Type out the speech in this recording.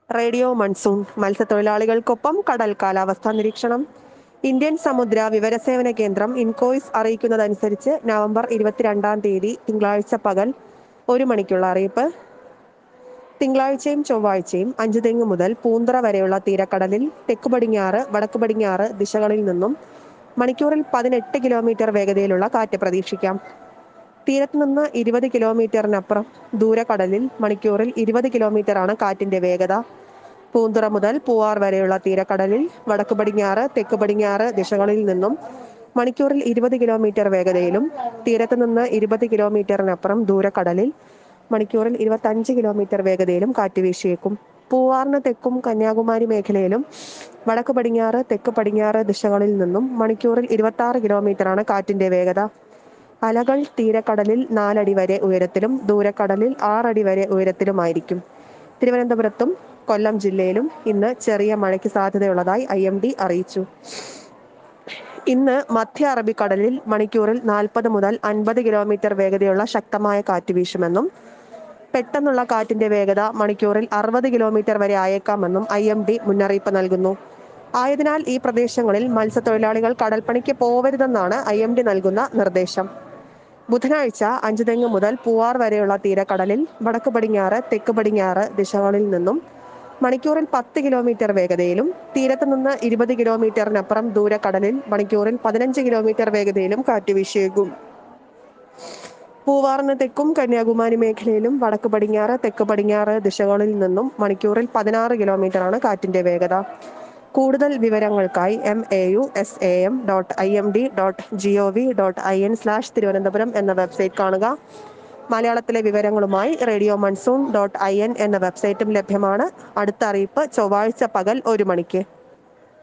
radio monsoon മത്സ്യത്തൊഴിലാളികൾക്കൊപ്പം കടൽ കാലാവസ്ഥാ നിരീക്ഷണം ഇന്ത്യൻ സമുദ്ര വിവരസേവന കേന്ദ്രം ഇൻകോയ്സ് അറിയിക്കുന്നതനുസരിച്ച് നവംബർ ഇരുപത്തിരണ്ടാം തീയതി തിങ്കളാഴ്ച പകൽ ഒരു മണിക്കുള്ള അറിയിപ്പ് തിങ്കളാഴ്ചയും ചൊവ്വാഴ്ചയും അഞ്ചുതെങ്ങ് മുതൽ പൂന്തറ വരെയുള്ള തീരക്കടലിൽ തെക്ക് പടിഞ്ഞാറ് വടക്ക് പടിഞ്ഞാറ് ദിശകളിൽ നിന്നും മണിക്കൂറിൽ പതിനെട്ട് കിലോമീറ്റർ വേഗതയിലുള്ള കാറ്റ് പ്രതീക്ഷിക്കാം തീരത്ത് നിന്ന് ഇരുപത് കിലോമീറ്ററിനപ്പുറം ദൂരക്കടലിൽ മണിക്കൂറിൽ ഇരുപത് കിലോമീറ്ററാണ് കാറ്റിന്റെ വേഗത പൂന്തുറ മുതൽ പൂവാർ വരെയുള്ള തീരക്കടലിൽ വടക്ക് പടിഞ്ഞാറ് തെക്ക് പടിഞ്ഞാറ് ദിശകളിൽ നിന്നും മണിക്കൂറിൽ ഇരുപത് കിലോമീറ്റർ വേഗതയിലും തീരത്ത് നിന്ന് ഇരുപത് കിലോമീറ്ററിനപ്പുറം ദൂരക്കടലിൽ മണിക്കൂറിൽ ഇരുപത്തഞ്ച് കിലോമീറ്റർ വേഗതയിലും കാറ്റ് വീശിയേക്കും പൂവാറിന് തെക്കും കന്യാകുമാരി മേഖലയിലും വടക്ക് പടിഞ്ഞാറ് തെക്ക് പടിഞ്ഞാറ് ദിശകളിൽ നിന്നും മണിക്കൂറിൽ ഇരുപത്തി ആറ് കിലോമീറ്ററാണ് കാറ്റിന്റെ വേഗത അലകൾ തീരക്കടലിൽ നാലടി വരെ ഉയരത്തിലും ദൂരക്കടലിൽ ആറടി വരെ ഉയരത്തിലുമായിരിക്കും തിരുവനന്തപുരത്തും കൊല്ലം ജില്ലയിലും ഇന്ന് ചെറിയ മഴയ്ക്ക് സാധ്യതയുള്ളതായി ഐ എം ഡി അറിയിച്ചു ഇന്ന് മധ്യ അറബിക്കടലിൽ മണിക്കൂറിൽ നാൽപ്പത് മുതൽ അൻപത് കിലോമീറ്റർ വേഗതയുള്ള ശക്തമായ കാറ്റ് വീശുമെന്നും പെട്ടെന്നുള്ള കാറ്റിന്റെ വേഗത മണിക്കൂറിൽ അറുപത് കിലോമീറ്റർ വരെ ആയേക്കാമെന്നും ഐ എം ഡി മുന്നറിയിപ്പ് നൽകുന്നു ആയതിനാൽ ഈ പ്രദേശങ്ങളിൽ മത്സ്യത്തൊഴിലാളികൾ കടൽപ്പണിക്ക് പോവരുതെന്നാണ് ഐ എം ഡി നൽകുന്ന നിർദ്ദേശം ബുധനാഴ്ച അഞ്ചുതെങ്ങ് മുതൽ പൂവാർ വരെയുള്ള തീരക്കടലിൽ വടക്ക് പടിഞ്ഞാറ് തെക്ക് പടിഞ്ഞാറ് ദിശകളിൽ നിന്നും മണിക്കൂറിൽ പത്ത് കിലോമീറ്റർ വേഗതയിലും തീരത്ത് നിന്ന് ഇരുപത് കിലോമീറ്ററിനപ്പുറം ദൂരക്കടലിൽ മണിക്കൂറിൽ പതിനഞ്ച് കിലോമീറ്റർ വേഗതയിലും കാറ്റ് വീശിയേക്കും പൂവാറിന് തെക്കും കന്യാകുമാരി മേഖലയിലും വടക്ക് പടിഞ്ഞാറ് തെക്ക് പടിഞ്ഞാറ് ദിശകളിൽ നിന്നും മണിക്കൂറിൽ പതിനാറ് കിലോമീറ്ററാണ് കാറ്റിന്റെ വേഗത കൂടുതൽ വിവരങ്ങൾക്കായി M A U S A M dot I M D dot G O V dot I N slash Thiruvananthapuram എന്ന വെബ്സൈറ്റ് കാണുക മലയാളത്തിലെ വിവരങ്ങളുമായി radio monsoon dot I N എന്ന വെബ്സൈറ്റും ലഭ്യമാണ് അടുത്ത അറിയിപ്പ് ചൊവ്വാഴ്ച പകൽ ഒരു മണിക്ക്